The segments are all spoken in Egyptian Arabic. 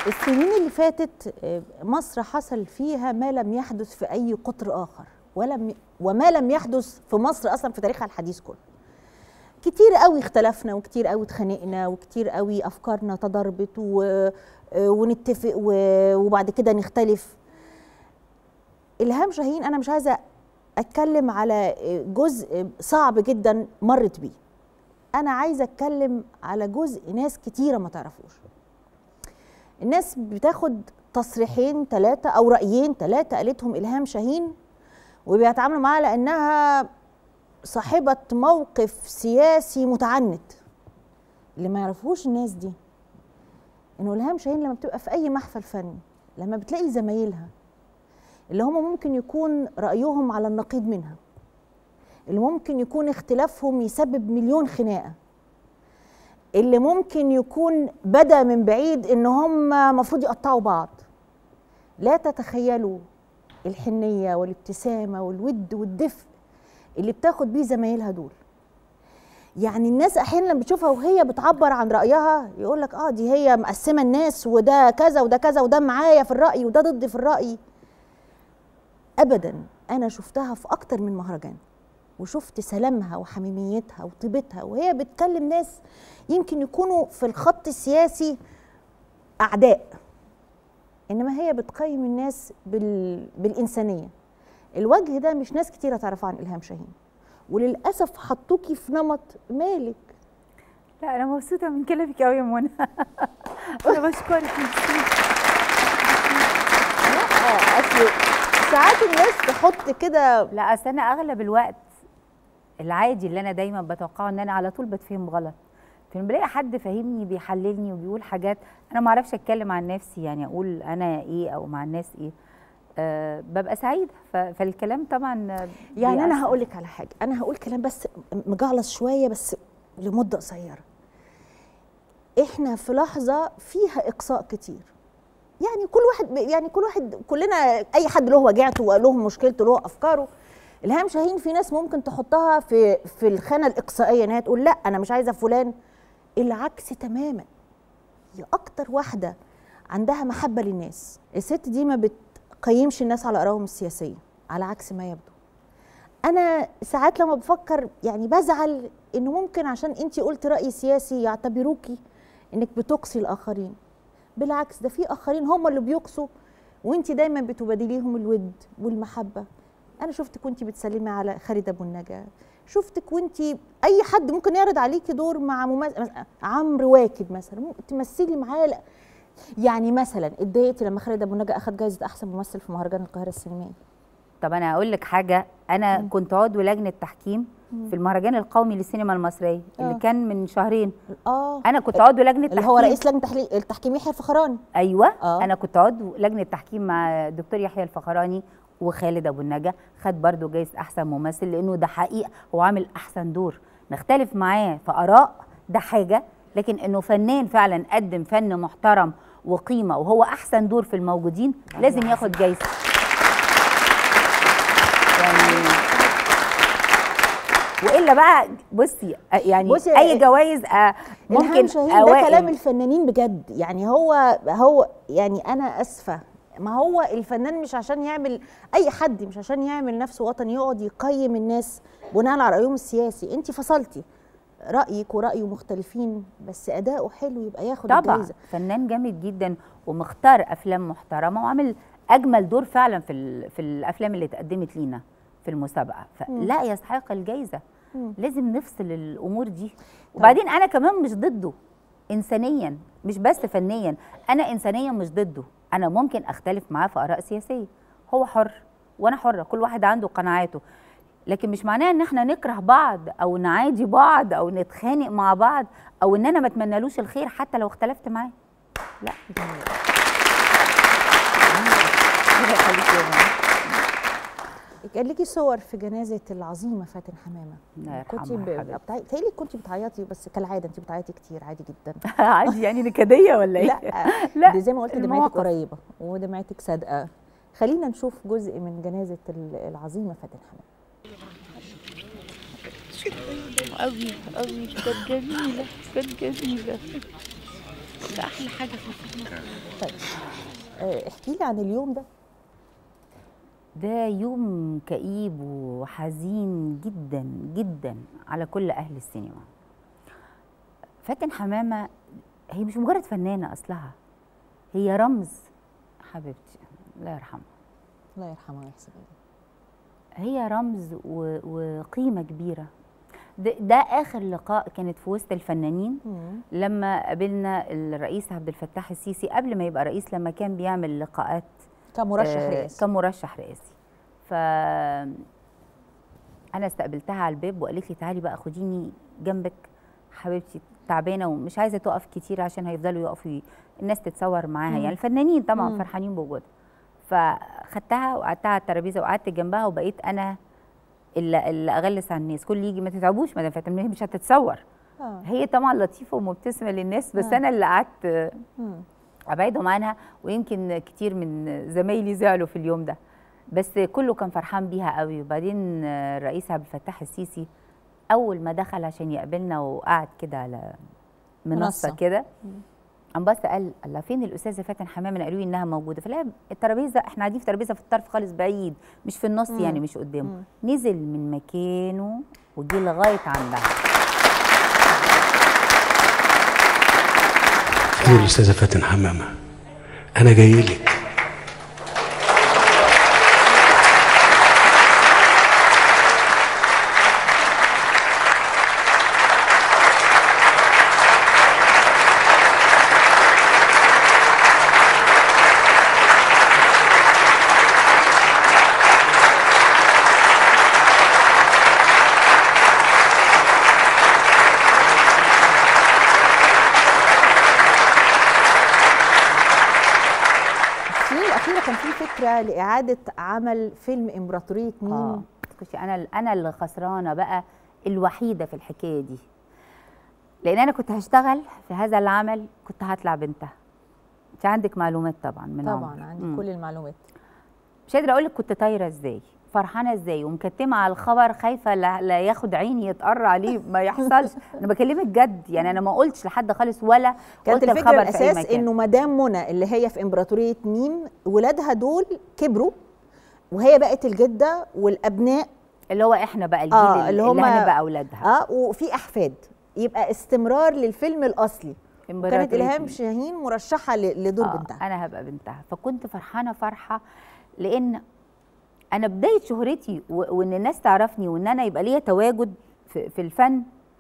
السنين اللي فاتت آه، مصر حصل فيها ما لم يحدث في اي قطر اخر ولم وما لم يحدث في مصر اصلا في تاريخها الحديث كله كتير قوي اختلفنا وكتير قوي اتخانقنا وكتير قوي افكارنا تضاربت و... آه، ونتفق و... وبعد كده نختلف الهام شاهين انا مش عايزه اتكلم على جزء صعب جدا مرت بيه انا عايزه اتكلم على جزء ناس كتيره ما تعرفوش الناس بتاخد تصريحين ثلاثه او رايين ثلاثه قالتهم الهام شاهين وبيتعاملوا معاها لانها صاحبه موقف سياسي متعنت اللي ما يعرفوش الناس دي انه الهام شاهين لما بتبقى في اي محفل فني لما بتلاقي زمايلها اللي هم ممكن يكون رايهم على النقيض منها اللي ممكن يكون اختلافهم يسبب مليون خناقه اللي ممكن يكون بدا من بعيد ان هم المفروض يقطعوا بعض لا تتخيلوا الحنيه والابتسامه والود والدفء اللي بتاخد بيه زمايلها دول يعني الناس احيانا لما بتشوفها وهي بتعبر عن رايها يقول لك اه دي هي مقسمه الناس وده كذا وده كذا وده معايا في الراي وده ضدي في الراي ابدا انا شفتها في اكتر من مهرجان وشفت سلامها وحميميتها وطيبتها وهي بتكلم ناس يمكن يكونوا في الخط السياسي اعداء انما هي بتقيم الناس بال... بالانسانيه الوجه ده مش ناس كتيره تعرفه عن الهام شاهين وللاسف حطوكي في نمط مالك لا انا مبسوطه من كلامك قوي يا منى انا بشكرك ميرسي. لا اصل ساعات الناس تحط كده لا اصل انا اغلب الوقت العادي اللي انا دايما بتوقعه ان انا على طول بتفهم غلط فلما بلاقي حد فاهمني بيحللني وبيقول حاجات انا ما اعرفش اتكلم عن نفسي يعني اقول انا ايه او مع الناس ايه أه ببقى سعيده ف- فالكلام طبعا يعني بيأثر. انا هقول لك على حاجه انا هقول كلام بس مجعلص شويه بس لمده قصيره احنا في لحظه فيها اقصاء كتير يعني كل واحد يعني كل واحد كلنا اي حد له وجعته وله مشكلته له افكاره الهام شاهين في ناس ممكن تحطها في في الخانه الاقصائيه ان هي تقول لا انا مش عايزه فلان العكس تماما هي اكتر واحده عندها محبه للناس الست دي ما بتقيمش الناس على ارائهم السياسيه على عكس ما يبدو انا ساعات لما بفكر يعني بزعل انه ممكن عشان انت قلت راي سياسي يعتبروكي انك بتقصي الاخرين بالعكس ده في اخرين هم اللي بيقصوا وانت دايما بتبادليهم الود والمحبه انا شفتك وانت بتسلمي على خالد ابو النجا شفتك وانت اي حد ممكن يعرض عليكي دور مع ممثل عمرو واكد مثلا ممكن تمثلي معاه لا- يعني مثلا اتضايقتي لما خالد ابو النجا اخذ جائزه احسن ممثل في مهرجان القاهره السينمائي طب انا هقول لك حاجه انا كنت عضو لجنه تحكيم في المهرجان القومي للسينما المصريه اللي آه. كان من شهرين اه انا كنت عضو لجنه اللي هو تحكيم. رئيس لجنه تحليل التحكيم يحيى الفخراني ايوه آه. انا كنت عضو لجنه تحكيم مع الدكتور يحيى الفخراني وخالد ابو النجا خد برضو جايزه احسن ممثل لانه ده حقيقه هو عامل احسن دور نختلف معاه في اراء ده حاجه لكن انه فنان فعلا قدم فن محترم وقيمه وهو احسن دور في الموجودين لازم ياخد جايزه يعني والا بقى بصي يعني بصي، اي جوائز آه، ممكن ممكن شاهين ده أوائل. كلام الفنانين بجد يعني هو هو يعني انا اسفه ما هو الفنان مش عشان يعمل اي حد مش عشان يعمل نفسه وطني يقعد يقيم الناس بناء على رايهم السياسي انت فصلتي رايك ورايه مختلفين بس اداؤه حلو يبقى ياخد طبعا الجايزه فنان جامد جدا ومختار افلام محترمه وعامل اجمل دور فعلا في ال- في الافلام اللي اتقدمت لينا في المسابقه فلا يستحق الجائزه مم. لازم نفصل الامور دي وبعدين انا كمان مش ضده انسانيا مش بس فنيا انا انسانيا مش ضده انا ممكن اختلف معاه في اراء سياسيه هو حر وانا حره كل واحد عنده قناعاته لكن مش معناه ان احنا نكره بعض او نعادي بعض او نتخانق مع بعض او ان انا ما اتمنالوش الخير حتى لو اختلفت معاه لا الله يخليكي يا ماما. كان ليكي صور في جنازه العظيمه فاتن حمامه الله كنت يرحمها حبيبتي. بتعي... بتهيألي كنت بتعيطي بس كالعاده انت بتعيطي كتير عادي جدا عادي يعني نكديه ولا ايه؟ لا لا، دي زي ما قلت دمعتك المواقف. قريبه ودمعتك صادقه خلينا نشوف جزء من جنازه ال- العظيمه فاتن حمامه قوي قوي كانت جميلة كانت جميلة ده احلى حاجه في الفيلم طيب آه، احكي لي عن اليوم ده ده يوم كئيب وحزين جدا جدا على كل اهل السينما فاتن حمامه هي مش مجرد فنانه اصلها هي رمز حبيبتي الله يرحمها الله يرحمه ويحسن إليه. هي رمز و- وقيمه كبيره ده, ده اخر لقاء كانت في وسط الفنانين مم. لما قابلنا الرئيس عبد الفتاح السيسي قبل ما يبقى رئيس لما كان بيعمل لقاءات كمرشح آه، رئاسي كمرشح رئاسي ف انا استقبلتها على الباب وقالت لي تعالي بقى خديني جنبك حبيبتي تعبانه ومش عايزه تقف كتير عشان هيفضلوا يقفوا ي- الناس تتصور معاها مم. يعني الفنانين طبعا مم. فرحانين بوجودها فخدتها وقعدتها على الترابيزه وقعدت جنبها وبقيت انا اللي, اللي اغلس على الناس كل يجي ما تتعبوش مدام فاتن هي مش هتتصور آه. هي طبعا لطيفه ومبتسمه للناس بس آه. انا اللي قعدت مم. ابعدهم عنها ويمكن كتير من زمايلي زعلوا في اليوم ده بس كله كان فرحان بيها قوي وبعدين الرئيس عبد الفتاح السيسي اول ما دخل عشان يقابلنا وقعد كده على منصه منصة. كده قام بص قال الله فين الاستاذه فاتن حمامه قالوا لي انها موجوده فلا الترابيزه احنا قاعدين في ترابيزه في الطرف خالص بعيد مش في النص مم. يعني مش قدامه مم. نزل من مكانه وجي لغايه عندها فين الاستاذه فاتن حمامه انا جاي لك السنين الأخيرة كان في فكرة لإعادة عمل فيلم إمبراطورية مين اه تخشي انا انا اللي خسرانه بقى الوحيده في الحكايه دي لان انا كنت هشتغل في هذا العمل كنت هطلع بنتها انت عندك معلومات طبعا من طبعا عمري. عندي مم. كل المعلومات مش قادره اقول لك كنت طايره ازاي فرحانه ازاي ومكتمه على الخبر خايفه لا, لا ياخد عيني يتقر عليه ما يحصلش انا بكلمك جد يعني انا ما قلتش لحد خالص ولا كانت قلت الفكرة الخبر في أي الأساس مكان. إنه مدام منى اللي هي في إمبراطورية ميم ولادها دول كبروا وهي بقت الجدة والأبناء اللي هو احنا بقى الجيل آه، اللي, اللي اللي هما- هنبقى اولادها اه وفي أحفاد يبقى استمرار للفيلم الأصلي كانت إمبراطورية إلهام مين؟ شاهين مرشحة ل- لدور آه، بنتها انا هبقى بنتها فكنت فرحانه فرحه لان انا بدايه شهرتي و- وان الناس تعرفني وان انا يبقى ليا تواجد في, في الفن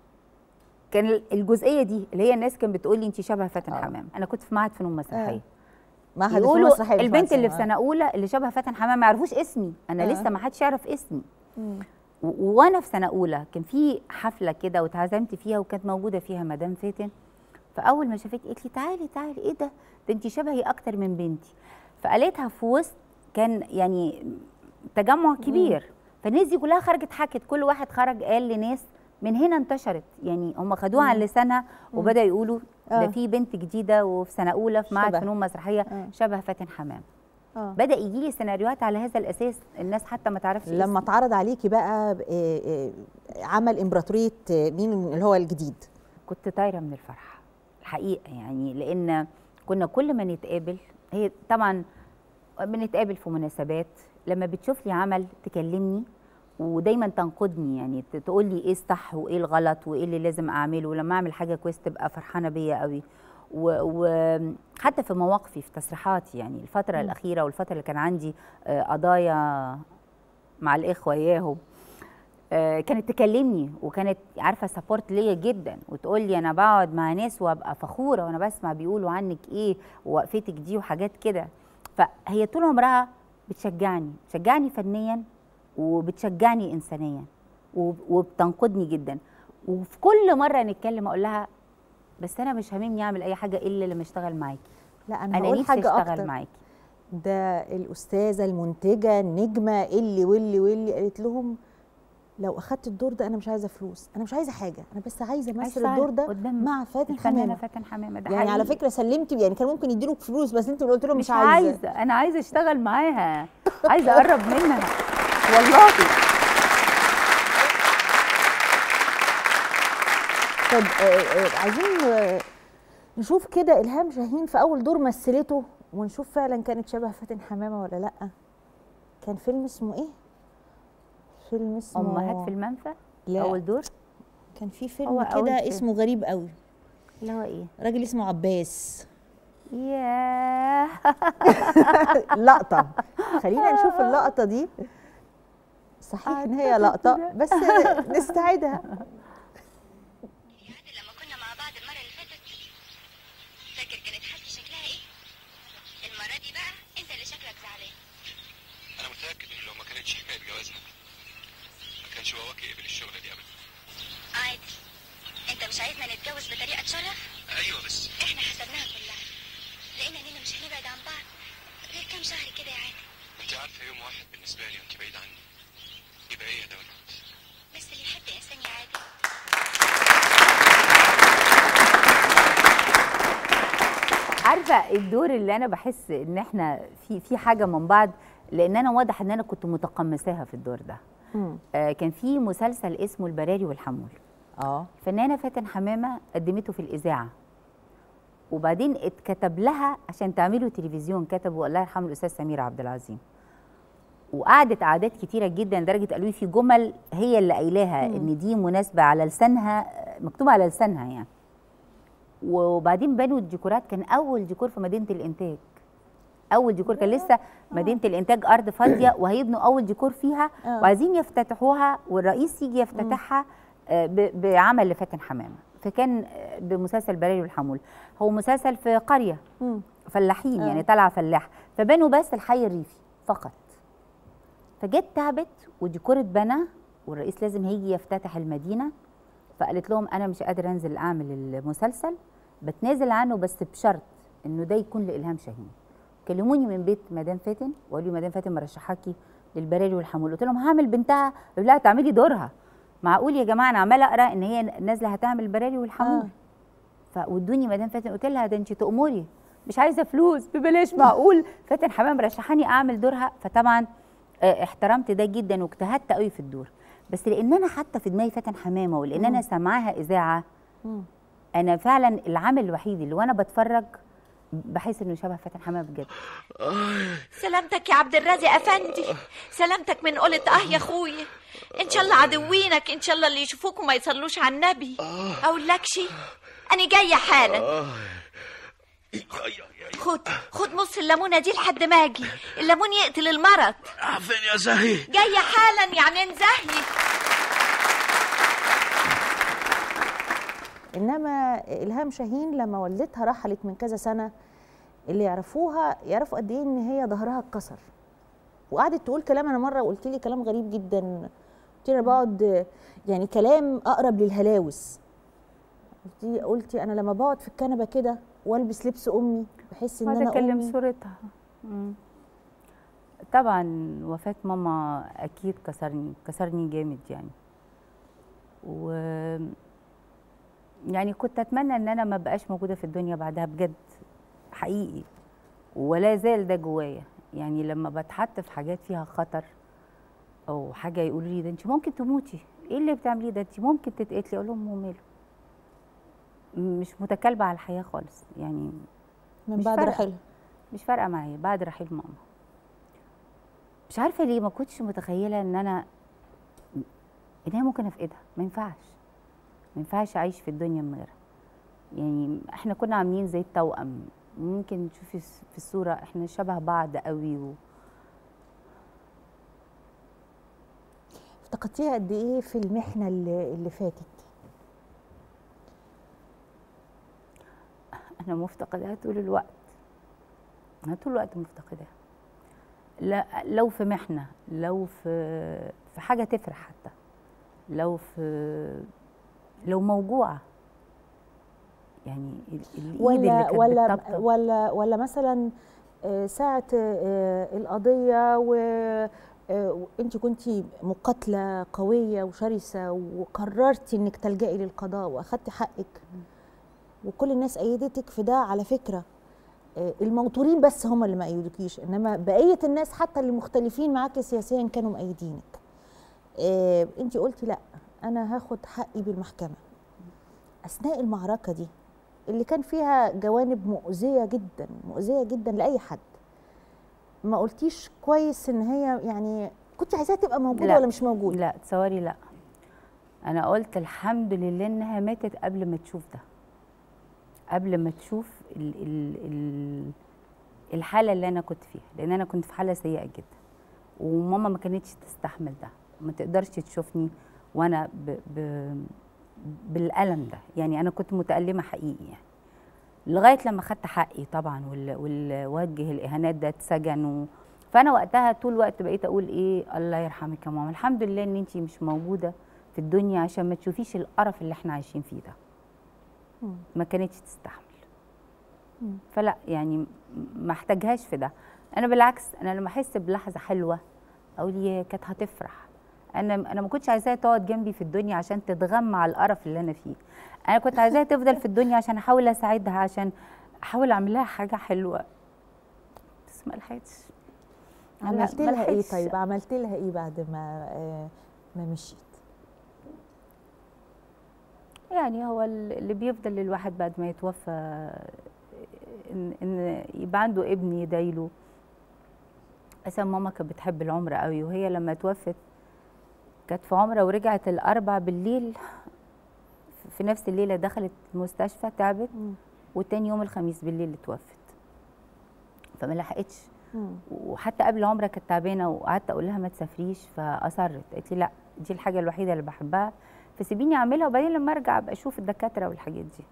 كان الجزئيه دي اللي هي الناس كانت بتقول لي انت شبه فاتن آه. حمام انا كنت في معهد فنون مسرحيه معهد الفنون يقولوا المسرحية في البنت اللي في فرنسا. سنه اولى اللي شبه فاتن حمام ما يعرفوش اسمي انا آه. لسه ما حدش يعرف اسمي مم. و- وانا في سنه اولى كان في حفله كده واتعزمت فيها وكانت موجوده فيها مدام فاتن فاول ما شافتني قالت لي تعالي تعالي ايه ده ده انت شبهي اكتر من بنتي فقالتها في وسط كان يعني تجمع كبير فالناس دي كلها خرجت حكت كل واحد خرج قال لناس من هنا انتشرت يعني هم خدوها عن لسانها وبدا يقولوا آه. ده في بنت جديده وفي سنه اولى في معهد شبه. فنون مسرحيه آه. شبه فاتن حمام آه. بدا يجي لي سيناريوهات على هذا الاساس الناس حتى ما تعرفش لما اسمي. اتعرض عليكي بقى آه، آه، عمل إمبراطورية آه، مين اللي هو الجديد كنت طايره من الفرحه الحقيقه يعني لان كنا كل ما نتقابل هي طبعا بنتقابل في مناسبات لما بتشوف لي عمل تكلمني ودايما تنقدني يعني ت- تقول لي ايه الصح وايه الغلط وايه اللي لازم اعمله ولما اعمل حاجه كويس تبقى فرحانه بيا قوي وحتى في مواقفي في تصريحاتي يعني الفتره الاخيره والفتره اللي كان عندي آه، قضايا مع الاخوه اياهم آه، كانت تكلمني وكانت عارفه سبورت ليا جدا وتقول لي انا بقعد مع ناس وابقى فخوره وانا بسمع بيقولوا عنك ايه ووقفتك دي وحاجات كده فهي طول عمرها بتشجعني بتشجعني فنيا وبتشجعني انسانيا وب- وبتنقدني جدا وفي كل مره نتكلم اقول لها بس انا مش هاممني اعمل اي حاجه الا لما اشتغل معاكي لا انا, انا هقول نفسي حاجه اشتغل اكتر معاكي ده الاستاذه المنتجه النجمه اللي واللي واللي قالت لهم لو اخدت الدور ده انا مش عايزه فلوس انا مش عايزه حاجه انا بس عايزه امثل أشتغل الدور ده قدام مع فاتن الفنانه حمامه فاتن حمامه ده يعني على حقيقي. فكره سلمت يعني كان ممكن يديله فلوس بس انت اللي قلت له مش, مش عايزه انا عايزه اشتغل معاها عايزه اقرب منها والله طب آه، آه، عايزين آه، نشوف كده الهام شاهين في اول دور مثلته ونشوف فعلا كانت شبه فاتن حمامه ولا لا كان فيلم اسمه ايه فيلم اسمه امهات في المنفى لا. اول دور كان في هو فيلم أول كده فيلم. اسمه غريب قوي اللي هو ايه راجل اسمه عباس ياه لقطه خلينا نشوف اللقطه دي صحيح ان هي لقطه بس نستعيدها يعني لما كنا مع بعض المرة اللي فاتت فاكر كانت حالتي شكلها ايه؟ المرة دي بقى انت اللي شكلك زعلان انا متاكد ان لو ما كانتش حكايه جوازنا ما كانش باباك يقبل الشغله دي ابدا عادي انت مش عايزنا نتجوز بطريقة تشرف؟ ايوه بس احنا حسبناها كلها لقينا اننا مش هنبعد عن بعض غير كام شهر كده يا عادل انت عارفه يوم واحد بالنسبه لي وانت بعيد عني يبقى ايه يا دولت بس اللي يحب انسان يا عادل عارفه الدور اللي انا بحس ان احنا في في حاجه من بعض لان انا واضح ان انا كنت متقمصاها في الدور ده مم. آه كان في مسلسل اسمه البراري والحمول اه الفنانه فاتن حمامه قدمته في الاذاعه وبعدين اتكتب لها عشان تعملوا تلفزيون كتبوا الله يرحمه الاستاذ سمير عبد العظيم وقعدت قعدات كتيره جدا لدرجه قالوا لي في جمل هي اللي قايلاها ان دي مناسبه على لسانها مكتوبه على لسانها يعني وبعدين بنوا الديكورات كان اول ديكور في مدينه الانتاج اول ديكور كان لسه مدينه الانتاج ارض فاضيه وهيبنوا اول ديكور فيها آه. وعايزين يفتتحوها والرئيس يجي يفتتحها آه، ب- بعمل لفاتن حمامه فكان آه، بمسلسل براري والحمول هو مسلسل في قريه مم. فلاحين آه. يعني طالعه فلاح فبنوا بس الحي الريفي فقط فجت تعبت وديكور اتبنى والرئيس لازم هيجي يفتتح المدينه فقالت لهم انا مش قادره انزل اعمل المسلسل بتنازل عنه بس بشرط انه ده يكون لالهام شاهين كلموني من بيت مدام فاتن وقالوا لي مدام فاتن مرشحاكي للبراري والحمول قلت لهم هعمل بنتها قالوا لا تعملي دورها معقول يا جماعه انا عماله اقرا ان هي نازله هتعمل البراري والحمول آه. فودوني مدام فاتن قلت لها ده انت تأمري مش عايزه فلوس ببلاش معقول فاتن حمام رشحاني اعمل دورها فطبعا آه، احترمت ده جدا واجتهدت قوي في الدور بس لان انا حتى في دماغي فاتن حمامه ولان انا سامعاها اذاعه مم. انا فعلا العمل الوحيد اللي وانا بتفرج بحس انه شبه فاتن حمامه بجد سلامتك يا عبد الرازق افندي سلامتك من قولة اه يا اخويا ان شاء الله عدوينك ان شاء الله اللي يشوفوك وما يصلوش على النبي اقول لك شي انا جايه حالا خد خد نص الليمونه دي لحد ما اجي الليمون يقتل المرض فين يا زهي جايه حالا يعني نزهي انما الهام شاهين لما والدتها رحلت من كذا سنه اللي يعرفوها يعرفوا قد ايه ان هي ظهرها اتكسر وقعدت تقول كلام انا مره قلت لي كلام غريب جدا قلت لي انا بقعد يعني كلام اقرب للهلاوس قلت لي قلتي انا لما بقعد في الكنبه كده والبس لبس امي بحس ان وهذا انا اكلم امي صورتها مم. طبعا وفاة ماما اكيد كسرني كسرني جامد يعني و يعني كنت اتمنى ان انا ما بقاش موجوده في الدنيا بعدها بجد حقيقي ولا زال ده جوايا يعني لما بتحط في حاجات فيها خطر او حاجه يقولوا لي ده انت ممكن تموتي ايه اللي بتعمليه ده انت ممكن تتقتلي اقول لهم وماله مش متكالبه على الحياه خالص يعني من مش بعد فارقة. رحيلها مش فارقه معايا بعد رحيل ماما مش عارفه ليه ما كنتش متخيله ان انا ان هي ممكن افقدها ما ينفعش ما ينفعش اعيش في الدنيا من غيرها يعني احنا كنا عاملين زي التوأم ممكن تشوفي في الصوره احنا شبه بعض قوي و... افتقدتيها قد ايه في المحنه اللي, اللي فاتت انا مفتقداها طول الوقت انا طول الوقت مفتقداها لا لو في محنه لو في في حاجه تفرح حتى لو في لو موجوعه يعني ال- الايد اللي ولا كانت ولا بتطبطب. ولا ولا مثلا آه، ساعة آه، القضية وانت كنتي مقاتلة قوية وشرسة وقررتي انك تلجئي للقضاء واخدتي حقك وكل الناس ايدتك في ده على فكرة آه، الموتورين بس هم اللي ما ايدوكيش انما بقية الناس حتى اللي مختلفين معاكي سياسيا كانوا مأيدينك انت قلتي لا انا هاخد حقي بالمحكمة اثناء المعركة دي اللي كان فيها جوانب مؤذيه جدا مؤذيه جدا لاي حد ما قلتيش كويس ان هي يعني كنت عايزاها تبقى موجوده لا. ولا مش موجوده لا تصوري لا انا قلت الحمد لله انها ماتت قبل ما تشوف ده قبل ما تشوف ال ال ال الحاله اللي انا كنت فيها لان انا كنت في حاله سيئه جدا وماما ما كانتش تستحمل ده ما تقدرش تشوفني وانا ب ب بالالم ده يعني انا كنت متالمه حقيقي يعني لغايه لما خدت حقي طبعا وال- والوجه الاهانات ده اتسجن و... فانا وقتها طول الوقت بقيت اقول ايه الله يرحمك يا ماما الحمد لله ان انت مش موجوده في الدنيا عشان ما تشوفيش القرف اللي احنا عايشين فيه ده مم. ما كانتش تستحمل مم. فلا يعني م- ما احتاجهاش في ده انا بالعكس انا لما احس بلحظه حلوه اقول يا كانت هتفرح انا انا ما كنتش عايزاها تقعد جنبي في الدنيا عشان تتغمى على القرف اللي انا فيه انا كنت عايزاها تفضل في الدنيا عشان احاول اساعدها عشان احاول اعمل لها حاجه حلوه بس ما لحقتش لا، عملت ما لها ايه لحقتش. طيب عملت لها ايه بعد ما آه، ما مشيت يعني هو ال- اللي بيفضل للواحد بعد ما يتوفى ان ان يبقى عنده ابن يدايله اصلا ماما كانت بتحب العمره قوي وهي لما توفت كانت في عمره ورجعت الاربع بالليل في نفس الليله دخلت المستشفى تعبت مم. وتاني يوم الخميس بالليل اتوفت فما لحقتش مم. وحتى قبل العمره كانت تعبانه وقعدت اقول لها ما تسافريش فاصرت قالت لي لا دي الحاجه الوحيده اللي بحبها فسيبيني اعملها وبعدين لما ارجع ابقى اشوف الدكاتره والحاجات دي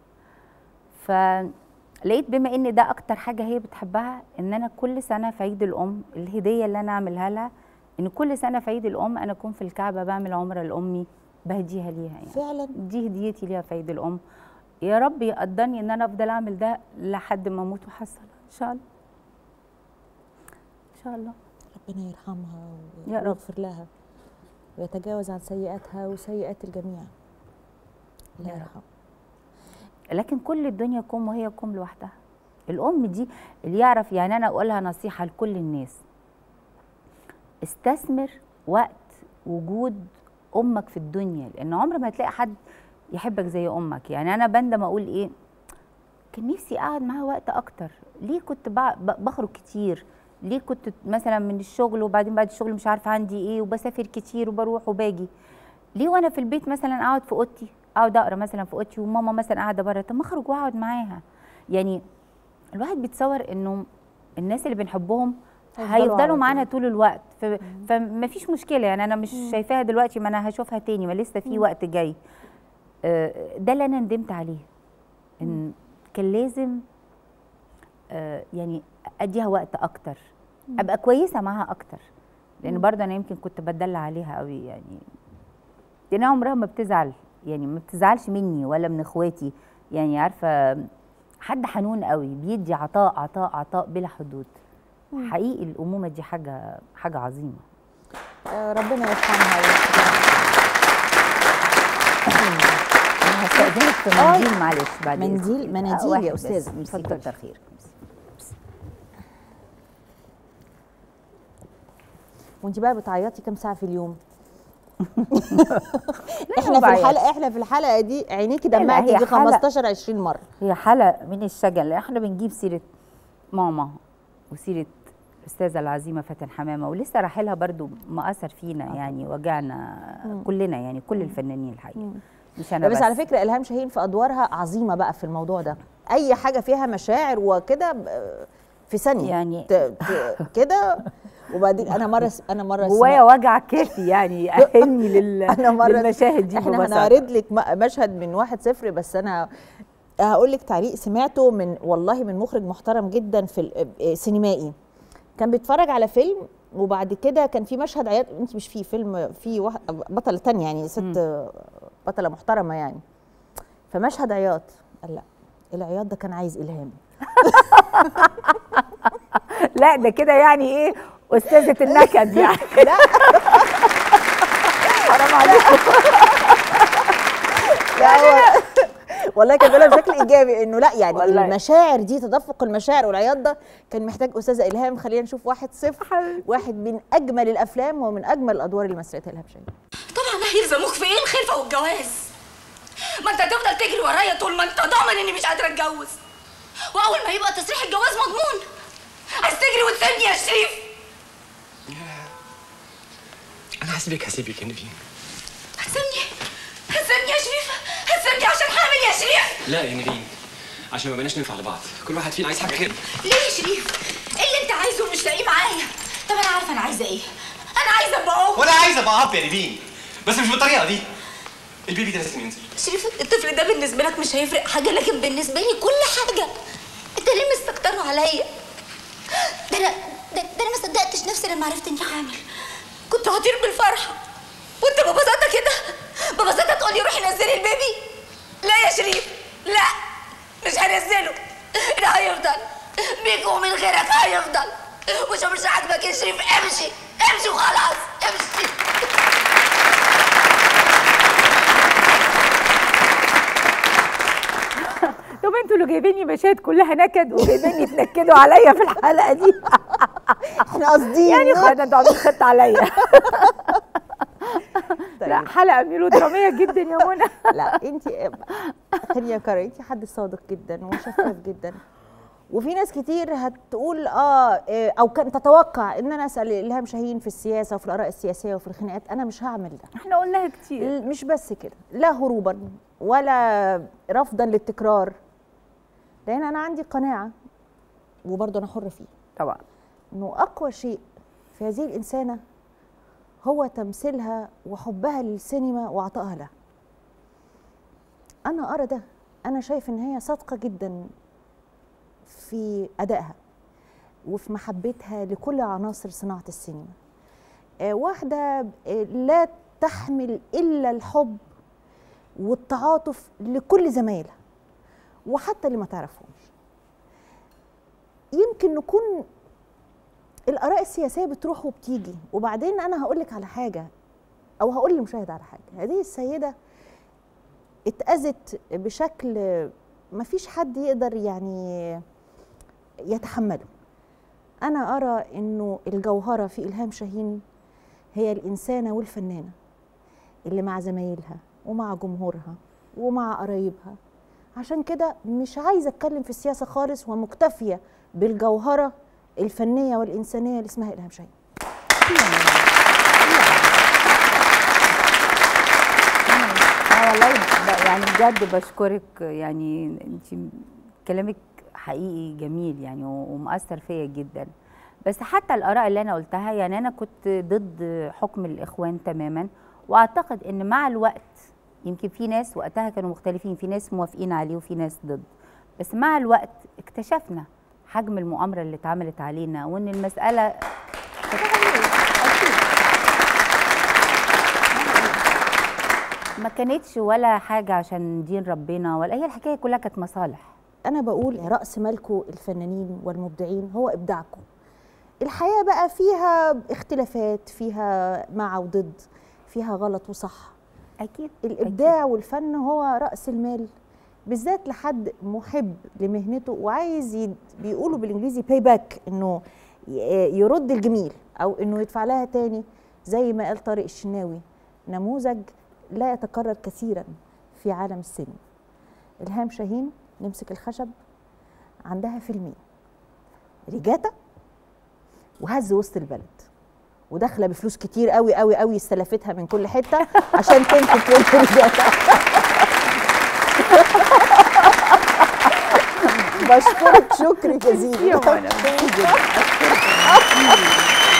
فلقيت بما ان ده اكتر حاجه هي بتحبها ان انا كل سنه في عيد الام الهديه اللي انا اعملها لها ان كل سنه في عيد الام انا اكون في الكعبه بعمل عمره لامي بهديها ليها يعني فعلا دي هديتي ليها في عيد الام يا رب يقدرني ان انا افضل اعمل ده لحد ما اموت واحصل ان شاء الله ان شاء الله ربنا يرحمها يا رب. ويغفر لها ويتجاوز عن سيئاتها وسيئات الجميع الله يا رب. يرحمها لكن كل الدنيا كوم وهي كوم لوحدها الام دي اللي يعرف يعني انا اقولها نصيحه لكل الناس استثمر وقت وجود امك في الدنيا لان عمر ما هتلاقي حد يحبك زي امك يعني انا بندم اقول ايه كان نفسي اقعد معاها وقت اكتر ليه كنت بع- ب- بخرج كتير ليه كنت مثلا من الشغل وبعدين بعد الشغل مش عارفه عندي ايه وبسافر كتير وبروح وباجي ليه وانا في البيت مثلا اقعد في اوضتي اقعد اقرا مثلا في اوضتي وماما مثلا قاعده بره طب ما اخرج واقعد معاها يعني الواحد بيتصور انه الناس اللي بنحبهم هيفضلوا على هيفضلوا طول. معانا طول الوقت ف... فما فيش مشكله يعني انا مش شايفاها دلوقتي ما انا هشوفها تاني ما لسه في وقت جاي آه، ده اللي انا ندمت عليه ان كان لازم آه، يعني اديها وقت اكتر ابقى كويسه معاها اكتر لان برضه انا يمكن كنت بتدلع عليها قوي يعني لانها عمرها ما بتزعل يعني ما بتزعلش مني ولا من اخواتي يعني عارفه حد حنون قوي بيدي عطاء عطاء عطاء بلا حدود حقيقي الامومه دي حاجه حاجه عظيمه آه، ربنا يرحمها ويغفر انا هستاذنك في آه. منديل معلش بعد منديل- إذنك. مناديل آه، واحد يا بس. أستاذة، ميرسي، اتفضلي. كتر خيرك ميرسي. وانت بقى بتعيطي كام ساعه في اليوم ما احنا في بعيطش. الحلقه احنا في الحلقه دي عينيكي لا، دمعت هي يجي حلقة. 15 20 مره هي حالة من الشجن لأن احنا بنجيب سيرة ماما وسيرة الأستاذة العظيمة فاتن حمامة ولسه راحلها برضو مأثر فينا يعني وجعنا كلنا يعني كل الفنانين الحقيقة مش أنا بس, بس, على فكره الهام شاهين في ادوارها عظيمه بقى في الموضوع ده اي حاجه فيها مشاعر وكده ب- في ثانيه يعني ت- ت- كده وبعدين انا مره س- انا مره جوايا وجع كافي يعني يأهلني لل... انا مره للمشاهد دي احنا ببساطة. هنعرض لك م- مشهد من واحد صفر بس انا هقول لك تعليق سمعته من والله من مخرج محترم جدا في ال- آه، سينمائي كان بيتفرج على فيلم وبعد كده كان في مشهد عياط انت مش في فيلم في واحد بطله تانية يعني ست آه، بطله محترمه يعني فمشهد عياط قال لا العياط ده كان عايز الهام لا ده كده يعني ايه أستاذة النكد يعني لا حرام عليكم لا هو والله كان بيقولها بشكل ايجابي انه لا يعني والله. المشاعر دي تدفق المشاعر والعياط ده كان محتاج استاذه الهام خلينا نشوف واحد صفر واحد من اجمل الافلام ومن اجمل الادوار اللي مثلتها الهام شاهين طبعا هيلزموك في ايه الخلفه والجواز ما انت هتفضل تجري ورايا طول ما انت ضامن اني مش قادره اتجوز واول ما يبقى تصريح الجواز مضمون عايز تجري وتسيبني يا شريف انا هسيبك هسيبك يا نيفين هتسيبني هتسيبني يا شريف هتسيبني عشان حامل يا شريف لا يا نيفين عشان ما بقناش ننفع لبعض كل واحد فينا عايز حاجه كده ليه يا شريف ايه اللي انت عايزه ومش لاقيه معايا طب انا عارفه انا عايزه ايه انا عايزه ابقى ام وانا عايز ابقى اب يا نيفين بس مش بالطريقه دي البيبي ده لازم ينزل شريف الطفل ده بالنسبه لك مش هيفرق حاجه لكن بالنسبه لي كل حاجه انت ليه مستكتره عليا ده انا ده, ده انا ما صدقتش نفسي لما عرفت اني حامل كنت هطير بالفرحه وانت ببساطه كده ببساطه تقول لي روحي نزلي البيبي لا يا شريف لا مش هنزله ده هيفضل بيك ومن غيرك هيفضل وشو مش عاجبك يا شريف امشي امشي وخلاص امشي طب انتوا اللي جايبين لي مشاهد كلها نكد وجايبين تنكدوا عليا في الحلقه دي احنا قاصدين يعني خد انتوا عاملين خط عليا لا حلقه ميلودراميه جدا يا منى لا انت خليني اكرر انت حد صادق جدا وشفاف جدا وفي ناس كتير هتقول اه إيه، او كان تتوقع ان انا اسال الهام شاهين في السياسه وفي الاراء السياسيه وفي الخناقات انا مش هعمل ده احنا قلناها كتير مش بس كده لا هروبا ولا رفضا للتكرار لان انا عندي قناعه وبرضه انا حر فيه طبعا انه اقوى شيء في هذه الانسانه هو تمثيلها وحبها للسينما وعطائها لها انا ارى ده انا شايف ان هي صادقه جدا في ادائها وفي محبتها لكل عناصر صناعه السينما آه، واحده آه، لا تحمل الا الحب والتعاطف لكل زمايلها وحتى اللي ما تعرفهمش يمكن نكون الاراء السياسيه بتروح وبتيجي وبعدين انا هقول لك على حاجه او هقول للمشاهد على حاجه هذه السيده اتاذت بشكل ما فيش حد يقدر يعني يتحمله انا ارى انه الجوهره في الهام شاهين هي الانسانه والفنانه اللي مع زمايلها ومع جمهورها ومع قرايبها عشان كده مش عايزه اتكلم في السياسه خالص ومكتفيه بالجوهره الفنيه والانسانيه اللي اسمها الهام شاهين اه والله ب- يعني بجد بشكرك يعني انت كلامك حقيقي جميل يعني و- ومؤثر فيا جدا بس حتى الاراء اللي انا قلتها يعني انا كنت ضد حكم الاخوان تماما واعتقد ان مع الوقت يمكن في ناس وقتها كانوا مختلفين في ناس موافقين عليه وفي ناس ضد بس مع الوقت اكتشفنا حجم المؤامره اللي اتعملت علينا وان المساله ما كانتش ولا حاجه عشان دين ربنا ولا هي الحكايه كلها كانت مصالح انا بقول راس مالكم الفنانين والمبدعين هو ابداعكم الحياه بقى فيها اختلافات فيها مع وضد فيها غلط وصح اكيد الابداع والفن هو راس المال بالذات لحد محب لمهنته وعايز يد... بيقولوا بالانجليزي باي باك انه ي- يرد الجميل او انه يدفع لها تاني زي ما قال طارق الشناوي نموذج لا يتكرر كثيرا في عالم السينما الهام شاهين نمسك الخشب عندها فيلمين ريجاتا وهز وسط البلد وداخله بفلوس كتير قوي قوي قوي استلفتها من كل حته عشان تنتج فيلم ريجاتا بشكرك شكر جزيل يا منى. بشكرك جدا.